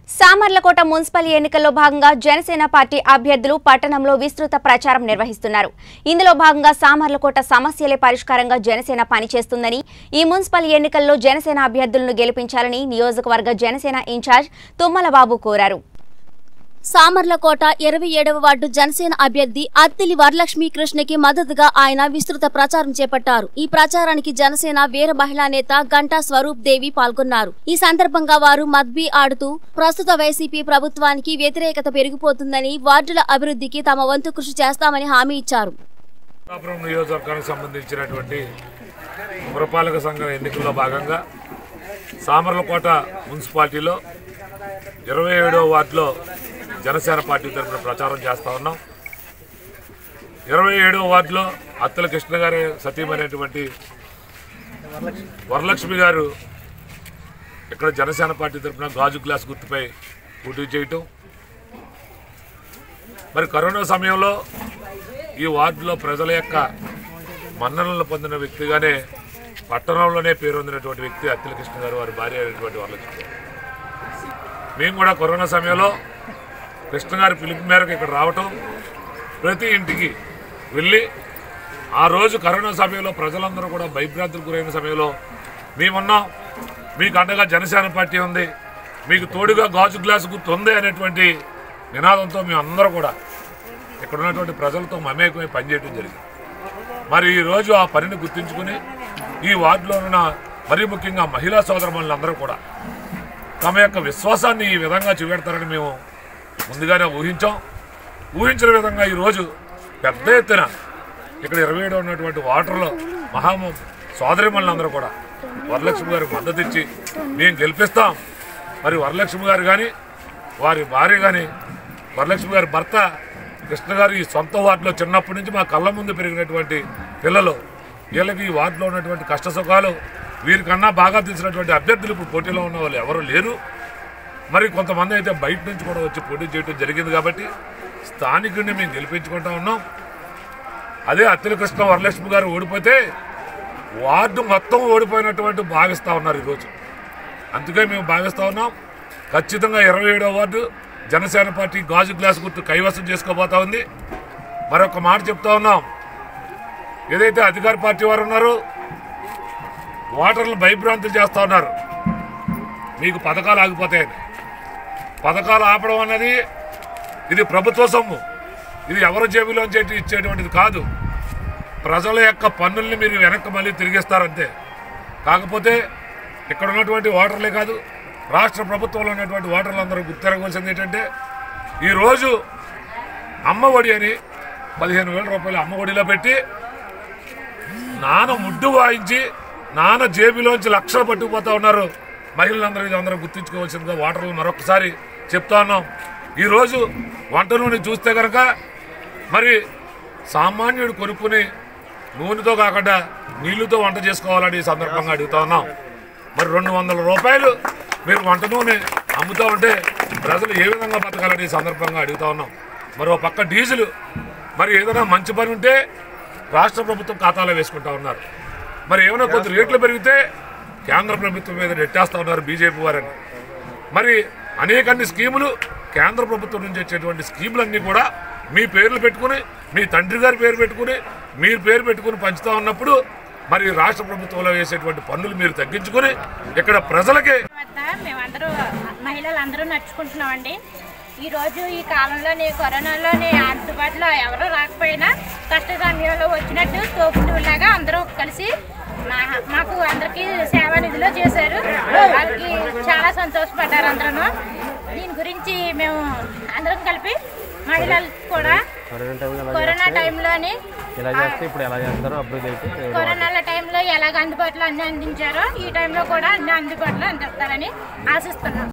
Samarlakota municipal ఎన్నికల్లో భాగంగా Janasena party అభ్యర్థులు పట్టణంలో విస్తృత ప్రచారం నిర్వహిస్తున్నారు ఇందులో భాగంగా సామర్లకోట సమస్యలే పరిష్కారంగా జనసేన పనిచేస్తుందని ఈ మున్సిపల్ ఎన్నికల్లో జనసేన అభ్యర్థులను గెలిపించాలని నియోజకవర్గ జనసేన ఇన్ఛార్జ్ తుమ్మలబాబు కోరారు సామర్లకోట ఇరవై ఏడవ వార్డు జనసేన అభ్యర్థి అత్తిలి వరలక్ష్మి కృష్ణకి మద్దతుగా ఆయన విస్తృత ప్రచారం చేపట్టారు ఈ ప్రచారానికి జనసేన వీర మహిళా నేత గంటా స్వరూప్ దేవి పాల్గొన్నారు ఈ సందర్భంగా వారు మద్బీ ఆడుతూ ప్రస్తుత వైసీపీ ప్రభుత్వానికి వ్యతిరేకత పెరిగిపోతుందని వార్డుల అభివృద్ధికి తమ వంతు కృషి చేస్తామని హామీ ఇచ్చారు పిఠాపురం నియోజకవర్గానికి సంబంధించినటువంటి పురపాలక సంఘం ఎన్నికల్లో భాగంగా సామర్లకోట మున్సిపాలిటీలో ఇరవై ఏడవ వార్డులో జనసేన పార్టీ తరఫున ప్రచారం చేస్తూ ఉన్నాం ఇరవై ఏడవ వార్డులో అత్తల కృష్ణ గారి సతీమైనటువంటి వరలక్ష్మి గారు ఇక్కడ జనసేన పార్టీ తరఫున గాజు గ్లాస్ గుర్తుపై పోటీ చేయటం మరి కరోనా సమయంలో ఈ వార్డులో ప్రజల యొక్క మన్ననలు పొందిన వ్యక్తిగానే పట్టణంలోనే పేరొందినటువంటి వ్యక్తి అత్తిల కృష్ణ గారు వారి భార్య అయినటువంటి వరలక్ష్మి గారు. మేము కూడా కరోనా సమయంలో కృష్ణ గారి పిలుపు మేరకు ఇక్కడ రావటం ప్రతి ఇంటికి వెళ్ళి ఆ రోజు కరోనా సమయంలో ప్రజలందరూ కూడా భయభ్రాంతులకు గురైన సమయంలో మేమున్నాం మీకు అండగా జనసేన పార్టీ ఉంది మీకు తోడుగా గాజు గ్లాసు గుర్తు ఉంది అనేటువంటి నినాదంతో మేము అందరూ కూడా ఇక్కడ ఉన్నటువంటి ప్రజలతో మమేకమై పనిచేయడం జరిగింది మరి ఈ రోజు ఆ పనిని గుర్తించుకుని ఈ వార్డులో ఉన్న మరీ ముఖ్యంగా మహిళా సోదరమణులందరూ కూడా తమ యొక్క విశ్వాసాన్ని ఈ విధంగా చూపెడతారని మేము ముందుగానే ఊహించాం ఊహించిన విధంగా ఈరోజు పెద్ద ఎత్తున ఇక్కడ ఇరవై ఏడు ఉన్నటువంటి వాటర్లో మహా సోదరిమణులందరూ కూడా వరలక్ష్మి గారికి మద్దతు ఇచ్చి మేము గెలిపిస్తాం మరి వరలక్ష్మి గారు కానీ వారి భార్య కానీ వరలక్ష్మి గారి భర్త కృష్ణ గారు ఈ సొంత వార్డులో చిన్నప్పటి నుంచి మా కళ్ళ ముందు పెరిగినటువంటి పిల్లలు వీళ్ళకి ఈ వార్డులో ఉన్నటువంటి కష్ట సుఖాలు వీరికన్నా బాగా తెలిసినటువంటి అభ్యర్థులు ఇప్పుడు పోటీలో ఉన్న వాళ్ళు ఎవరు లేరు మరి కొంతమంది అయితే బయట నుంచి కూడా వచ్చి పోటీ చేయడం జరిగింది కాబట్టి స్థానికుడిని మేము గెలిపించుకుంటా ఉన్నాం అదే అత్తిల కృష్ణ వరలక్ష్మి గారు ఓడిపోతే వార్డు మొత్తం ఓడిపోయినటువంటి భావిస్తూ ఉన్నారు ఈరోజు అందుకే మేము భావిస్తూ ఉన్నాం ఖచ్చితంగా ఇరవై ఏడవ వార్డు జనసేన పార్టీ గాజు గ్లాస్ గుర్తు కైవసం చేసుకోబోతా ఉంది మరొక మాట చెప్తా ఉన్నాం ఏదైతే అధికార పార్టీ వారు ఉన్నారో ఓటర్లు భయభ్రాంతులు చేస్తూ ఉన్నారు మీకు పథకాలు ఆగిపోతాయని పథకాలు ఆపడం అన్నది ఇది ప్రభుత్వ సొమ్ము ఇది ఎవరి జేబులోంచి ఇచ్చేటువంటిది కాదు ప్రజల యొక్క పన్నుల్ని మీరు వెనక్కి మళ్ళీ తిరిగిస్తారంతే కాకపోతే ఇక్కడ ఉన్నటువంటి ఓటర్లే కాదు రాష్ట్ర ప్రభుత్వంలో ఉన్నటువంటి ఓటర్లందరూ గుర్తిరగవలసింది ఏంటంటే ఈరోజు అమ్మ ఒడి అని పదిహేను వేల రూపాయలు అమ్మ ఒడిలో పెట్టి నాన్న ముడ్డు వాయించి నాన్న జేబులోంచి లక్షలు పట్టుకుపోతా ఉన్నారు మహిళలందరూ ఇది అందరూ గుర్తించుకోవాల్సిందిగా ఓటర్లు మరొకసారి చెప్తా ఉన్నాం ఈరోజు వంట నూనె చూస్తే కనుక మరి సామాన్యుడు కొనుక్కుని నూనెతో కాకుండా నీళ్లతో వంట చేసుకోవాలని ఈ సందర్భంగా అడుగుతా ఉన్నాం మరి రెండు వందల రూపాయలు మీరు వంట నూనె అమ్ముతూ ఉంటే ప్రజలు ఏ విధంగా బతకాలని ఈ సందర్భంగా అడుగుతా ఉన్నాం మరి ఓ పక్క డీజిల్ మరి ఏదైనా మంచి పని ఉంటే రాష్ట్ర ప్రభుత్వం ఖాతాలో వేసుకుంటా ఉన్నారు మరి ఏమైనా కొద్ది రేట్లు పెరిగితే కేంద్ర ప్రభుత్వం మీద నెట్టేస్తా ఉన్నారు బీజేపీ వారని మరి అనేకన్ని స్కీములు కేంద్ర ప్రభుత్వం నుంచి వచ్చేటువంటి స్కీములన్నీ కూడా మీ పేర్లు పెట్టుకుని మీ తండ్రి గారి పేరు పెట్టుకుని మీరు పేరు పెట్టుకుని పంచుతా ఉన్నప్పుడు మరి రాష్ట్ర ప్రభుత్వంలో వేసేటువంటి పన్నులు మీరు తగ్గించుకుని ఇక్కడ ప్రజలకి వద్ద మేమందరూ మహిళలందరూ నడుచుకుంటున్నామండి ఈరోజు ఈ కాలంలోని కరోనాలోని అందుబాటులో ఎవరు రాకపోయినా కష్ట సమయంలో వచ్చినట్టు తోపులాగా అందరూ కలిసి మా- మాకు అందరికీ సేవా నిధిలో చేశారు వాళ్ళకి చాలా సంతోషపడ్డారు అందరూ దీని గురించి మేము అందరం కలిపి మహిళలకు కూడా కరోనా టైంలోని ఇలా చేస్తే ఇప్పుడు ఎలా చేస్తారో అభివృద్ధి అయితే కరోనా టైంలో ఎలాగ అందుబాటులో అన్ని అందించారో ఈ టైంలో కూడా అన్ని అందుబాటులో అందిస్తారని ఆశిస్తున్నాం